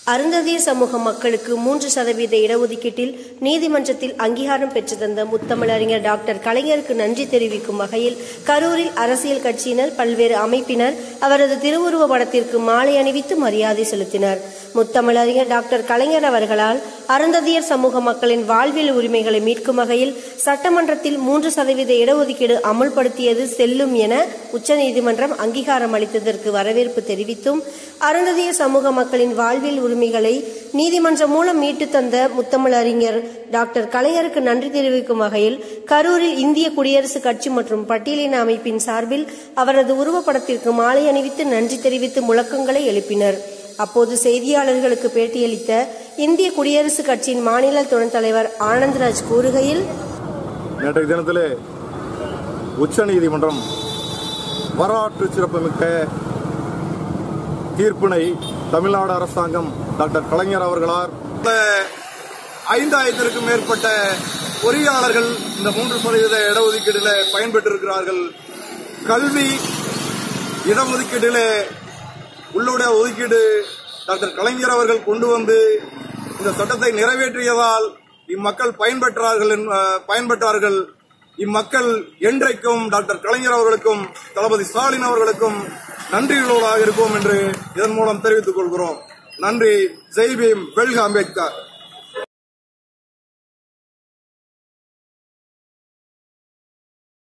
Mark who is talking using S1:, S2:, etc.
S1: அருந்ததியர் சமூக மக்களுக்கு மூன்று சதவீத இடஒதுக்கீட்டில் நீதிமன்றத்தில் அங்கீகாரம் பெற்று தந்த முத்தமிழறிஞர் டாக்டர் கலைஞருக்கு நன்றி தெரிவிக்கும் வகையில் கரூரில் அரசியல் கட்சியினர் பல்வேறு அமைப்பினர் அவரது திருவுருவ படத்திற்கு மாலை அணிவித்து மரியாதை செலுத்தினர் முத்தமிழறிஞர் டாக்டர் கலைஞர் அவர்களால் அருந்ததியர் சமூக மக்களின் வாழ்வியல் உரிமைகளை மீட்கும் வகையில் சட்டமன்றத்தில் மூன்று சதவீத இடஒதுக்கீடு அமுல்படுத்தியது செல்லும் என உச்சநீதிமன்றம் அங்கீகாரம் அளித்ததற்கு வரவேற்பு தெரிவித்தும் அருந்ததியர் சமூக மக்களின் வாழ்வியல் உரிமைகளை நீதிமன்றம் மூலம் மீட்டு தந்த முத்தமிழறிஞர் டாக்டர் கலைஞருக்கு நன்றி தெரிவிக்கும் வகையில் கரூரில் இந்திய குடியரசுக் கட்சி மற்றும் பட்டியலின அமைப்பின் சார்பில் அவரது உருவப்படத்திற்கு மாலை அணிவித்து நன்றி தெரிவித்து முழக்கங்களை எழுப்பினர் அப்போது செய்தியாளர்களுக்கு பேட்டியளித்த இந்திய குடியரசுக் கட்சியின் மாநில துணைத் தலைவர் ஆனந்த்ராஜ் கூறுகையில்
S2: நேற்றைய தினத்திலே உச்சநீதிமன்றம் வரலாற்று சிறப்புமிக்க தீர்ப்பினை தமிழ்நாடு அரசாங்கம் டாக்டர் கலைஞர் அவர்களால் ஐந்தாயிரத்திற்கும் மேற்பட்ட பொறியாளர்கள் இந்த மூன்று சதவீத இடஒதுக்கீட்டில் பயன்பெற்றிருக்கிறார்கள் கல்வி இடஒதுக்கீட்டிலே உள்ளுடைய ஒதுக்கீடு டாக்டர் கலைஞர் அவர்கள் கொண்டு வந்து இந்த சட்டத்தை நிறைவேற்றியதால் இம்மக்கள் பயன்பெற்றார்கள் என்ப- பயன்பெற்றார்கள் இம்மக்கள் என்றைக்கும் டாக்டர் கலைஞர் அவர்களுக்கும் தளபதி ஸ்டாலின் அவர்களுக்கும் நன்றிகளோடாக இருப்போம் என்று இதன் மூலம் தெரிவித்துக் கொள்கிறோம் நன்றி ஜெய் பீம் வெல்க அம்பேத்கர்